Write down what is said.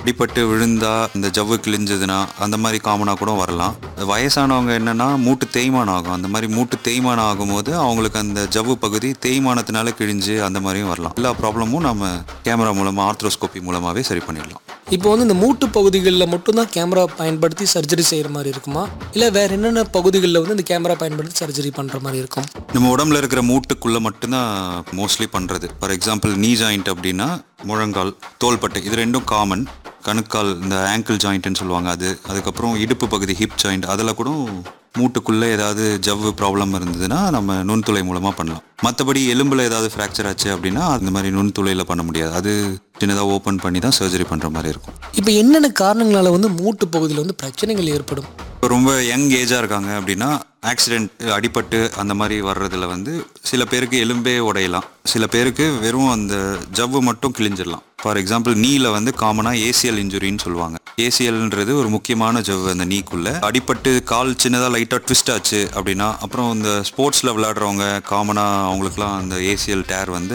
அடிபட்டு விழுந்தா இந்த ஜவ்வு கிழிஞ்சதுன்னா அந்த மாதிரி காமனாக கூட வரலாம் வயசானவங்க என்னன்னா மூட்டு தேய்மானம் ஆகும் அந்த மாதிரி மூட்டு தேய்மானம் ஆகும்போது அவங்களுக்கு அந்த ஜவ்வு பகுதி தேய்மானத்தினால கிழிஞ்சு அந்த மாதிரியும் வரலாம் எல்லா ப்ராப்ளமும் நம்ம கேமரா மூலமாக ஆர்த்ரோஸ்கோபி மூலமாகவே சரி பண்ணிடலாம் இப்போ வந்து இந்த மூட்டு பகுதிகளில் மட்டும்தான் கேமரா பயன்படுத்தி சர்ஜரி செய்கிற மாதிரி இருக்குமா இல்லை வேற என்னென்ன பகுதிகளில் வந்து இந்த கேமரா பயன்படுத்தி சர்ஜரி பண்ணுற மாதிரி இருக்கும் நம்ம உடம்புல இருக்கிற மூட்டுக்குள்ள மட்டும்தான் மோஸ்ட்லி பண்றது ஃபார் எக்ஸாம்பிள் நீ ஜாயிண்ட் அப்படின்னா முழங்கால் தோள்பட்டை இது ரெண்டும் காமன் கணுக்கால் இந்த ஆங்கிள் ஜாயிண்ட்னு சொல்லுவாங்க அது அதுக்கப்புறம் இடுப்பு பகுதி ஹிப் ஜாயிண்ட் அதில் கூட மூட்டுக்குள்ள ஏதாவது ஜவ்வு ப்ராப்ளம் இருந்ததுன்னா நம்ம நுண்துளை மூலமா பண்ணலாம் மற்றபடி எலும்புல ஏதாவது ஃப்ராக்சர் ஆச்சு அப்படின்னா அந்த மாதிரி நுண்துளையில பண்ண முடியாது அது சின்னதாக ஓப்பன் பண்ணி தான் சர்ஜரி பண்ற மாதிரி இருக்கும் இப்போ என்னென்ன காரணங்களால வந்து மூட்டு பகுதியில் வந்து பிரச்சனைகள் ஏற்படும் இப்போ ரொம்ப யங் ஏஜாக இருக்காங்க அப்படின்னா ஆக்சிடென்ட் அடிபட்டு அந்த மாதிரி வர்றதுல வந்து சில பேருக்கு எலும்பே உடையலாம் சில பேருக்கு வெறும் அந்த ஜவ்வு மட்டும் கிழிஞ்சிடலாம் ஃபார் எக்ஸாம்பிள் நீல வந்து காமனாக ஏசிஎல் இன்ஜுரின்னு சொல்லுவாங்க ஏசிஎல்ன்றது ஒரு முக்கியமான ஜவ்வு அந்த நீக்குள்ள அடிபட்டு கால் சின்னதாக லைட்டாக ட்விஸ்ட் ஆச்சு அப்படின்னா அப்புறம் இந்த ஸ்போர்ட்ஸில் விளையாடுறவங்க காமனாக அவங்களுக்குலாம் அந்த ஏசிஎல் டேர் வந்து